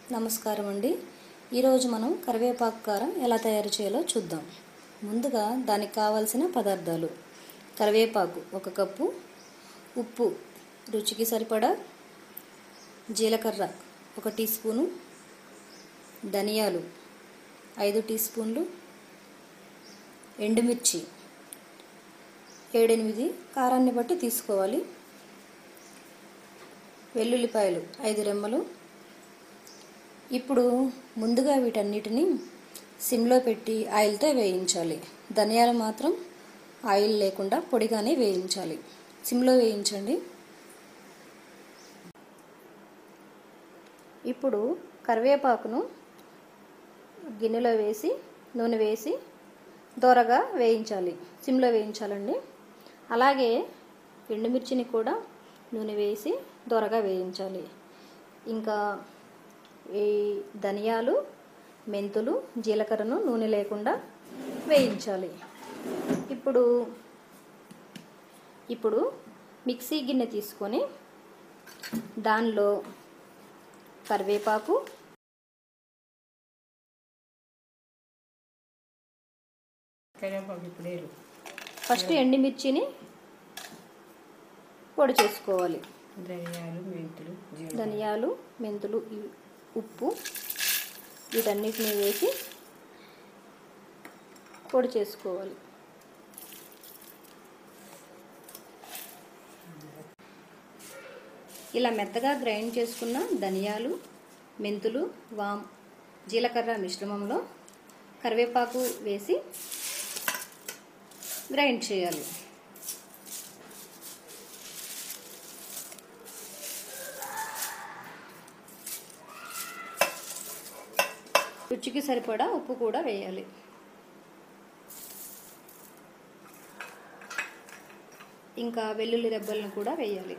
నమస్కారం అండి ఈరోజు మనం కరివేపాకు కారం ఎలా తయారు చేయాలో చూద్దాం ముందుగా దానికి కావాల్సిన పదార్థాలు కరివేపాకు ఒక కప్పు ఉప్పు రుచికి సరిపడా జీలకర్ర ఒక టీ స్పూను ధనియాలు ఐదు టీ స్పూన్లు ఎండుమిర్చి ఏడెనిమిది కారాన్ని బట్టి తీసుకోవాలి వెల్లుల్లిపాయలు ఐదు రెమ్మలు ఇప్పుడు ముందుగా వీటన్నిటిని సిమ్లో పెట్టి ఆయిల్తో వేయించాలి ధనియాలు మాత్రం ఆయిల్ లేకుండా పొడిగానే వేయించాలి సిమ్లో వేయించండి ఇప్పుడు కరివేపాకును గిన్నెలో వేసి నూనె వేసి దోరగా వేయించాలి సిమ్లో వేయించాలండి అలాగే ఎండుమిర్చిని కూడా నూనె వేసి దోరగా వేయించాలి ఇంకా ఈ ధనియాలు మెంతులు జీలకర్రను నూనె లేకుండా వేయించాలి ఇప్పుడు ఇప్పుడు మిక్సీ గిన్నె తీసుకొని దానిలో కరివేపాకు కరివేపాకు ఇప్పుడు వేరు ఫస్ట్ ఎండుమిర్చిని పొడి చేసుకోవాలి ధనియాలు మెంతులు జీలకర్ర ధనియాలు మెంతులు ఇవి ఉప్పు వీటన్నిటిని వేసి పొడి చేసుకోవాలి ఇలా మెత్తగా గ్రైండ్ చేసుకున్న ధనియాలు మెంతులు వామ్ జీలకర్ర మిశ్రమంలో కరివేపాకు వేసి గ్రైండ్ చేయాలి రుచికి సరిపడా ఉప్పు కూడా వేయాలి ఇంకా వెల్లుల్లి రెబ్బలను కూడా వేయాలి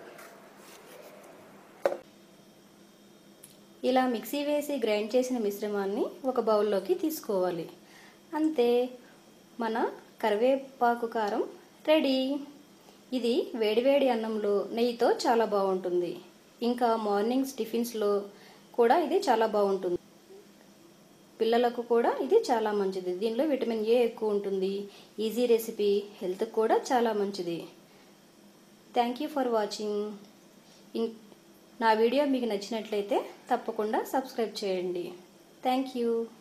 ఇలా మిక్సీ వేసి గ్రైండ్ చేసిన మిశ్రమాన్ని ఒక బౌల్లోకి తీసుకోవాలి అంతే మన కరివేపాకు కారం రెడీ ఇది వేడివేడి అన్నంలో నెయ్యితో చాలా బాగుంటుంది ఇంకా మార్నింగ్స్ టిఫిన్స్లో కూడా ఇది చాలా బాగుంటుంది పిల్లలకు కూడా ఇది చాలా మంచిది దీనిలో విటమిన్ ఏ ఎక్కువ ఉంటుంది ఈజీ రెసిపీ హెల్త్కి కూడా చాలా మంచిది thank you for watching in నా వీడియో మీకు నచ్చినట్లయితే తప్పకుండా సబ్స్క్రైబ్ చేయండి థ్యాంక్ యూ